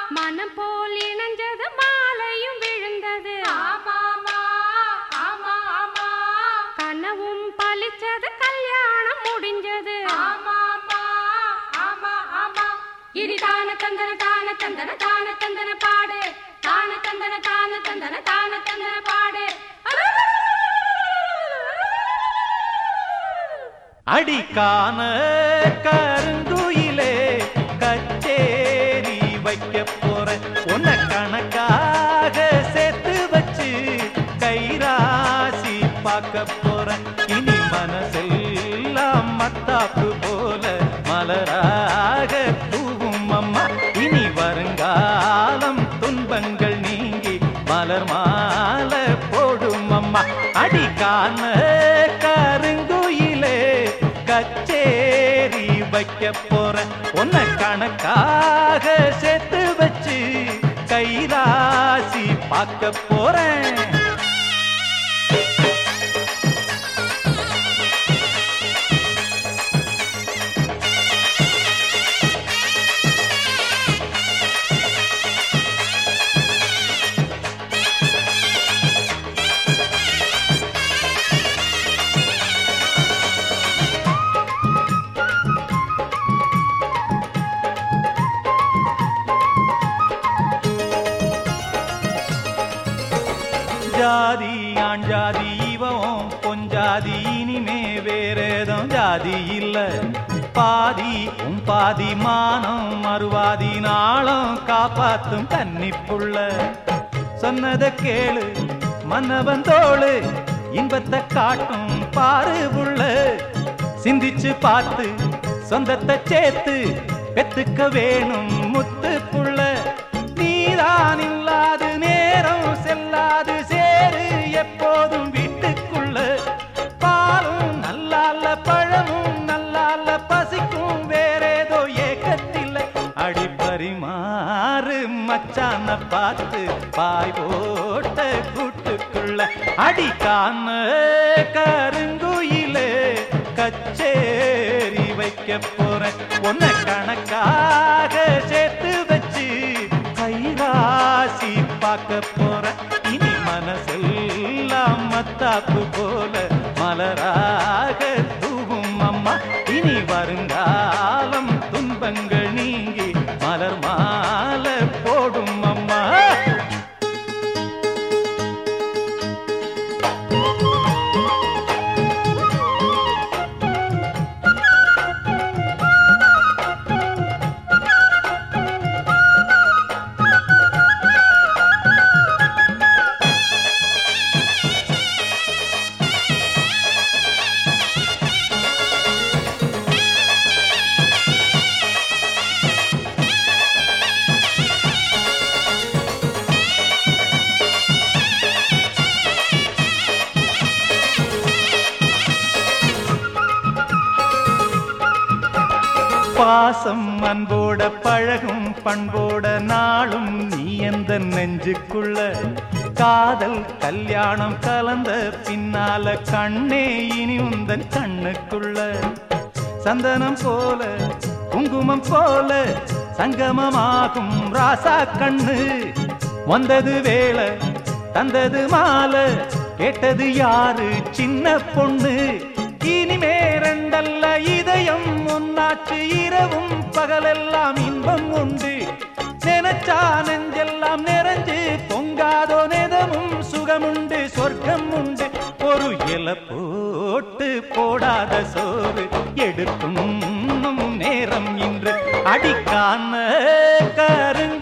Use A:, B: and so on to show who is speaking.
A: மனம் போல் இணைஞ்சது மாலையும் விழுந்தது
B: ஆமாமா ஆமா ஆமா
A: கனவும் பலிச்சது கல்யாணம் முடிஞ்சது
B: ஆமாமா ஆமா ஆமா இனி தான தந்தன தான தந்தன தான தந்தன பாடு தான தந்தன தான தந்தன தான தந்தன பாடு
C: அடிக்கான கருங்குயிலே கச்சேரி வைக்க போற உன்னை கணக்காக சேர்த்து வச்சு கைராசி பார்க்க போற இனி மனசெல்லாம் மத்தாப்பு போல மலராக தூவும் அம்மா இனி வருங்காலம் துன்பங்கள் நீங்கி மலர் மாலை போடும் அம்மா அடிக்கான கருங்குயிலே கச்சேரி வைக்க போற உன்னை கணக்காக சேர்த்து வச்சு கைராசி பார்க்க போறேன் ஜாதி ஆண் ஜாதி இவன் பொஞ்சாதி இனிமே வேறேதும் ஜாதி இல்ல பாதி உன் பாதி மானம் மறுவாதி நாளம் காப்பாத்தும் கன்னிப்புள்ள சொன்னத கேளு மன்னவன் தோளு இன்பத்தை காட்டும் பாரு புள்ள சிந்திச்சு பார்த்து சொந்தத்தை சேர்த்து பெத்துக்க வேணும் முத்து புள்ள நீதான் இல்லாது நேரம் செல்லாது சேரு எப்போதும் வீட்டுக்குள்ள பாலும் நல்லால பழமும் நல்லால பசிக்கும் வேறேதோ ஏக்கத்தில் அடிப்பரிமாறு மச்சான பார்த்து பாய் போட்ட கூட்டுக்குள்ள அடிக்கான கருங்குயிலே கச்சேரி வைக்க போறேன் உன்னை கணக்காக சேர்த்து வச்சு கைராசி பார்க்க போறேன் இனி மனசெல்லாம் மத்தாப்பு போல மலராக தூவும் அம்மா இனி வருங்காலம் துன்பங்கள் நீங்கி மலர் மாலை போடும் அம்மா பாசம் அன்போட பழகும் பண்போட நாளும் நீ எந்த நெஞ்சுக்குள்ள காதல் கல்யாணம் கலந்த பின்னால கண்ணே இனி உந்தன் கண்ணுக்குள்ள சந்தனம் போல குங்குமம் போல சங்கமமாகும் ராசா கண்ணு வந்தது வேளை தந்தது மாலை கேட்டது யாரு சின்ன பொண்ணு இனிமே ரெண்டல்ல இதயம் ஒன்னாச்சு இரவும் பகலெல்லாம் இன்பம் உண்டு நினைச்சா நெஞ்செல்லாம் நிறைஞ்சு பொங்காதோ நெதமும் சுகமுண்டு சொர்க்கம் உண்டு ஒரு இல போட்டு போடாத சோறு எடுக்கும் நேரம் இன்று அடிக்கான கருங்க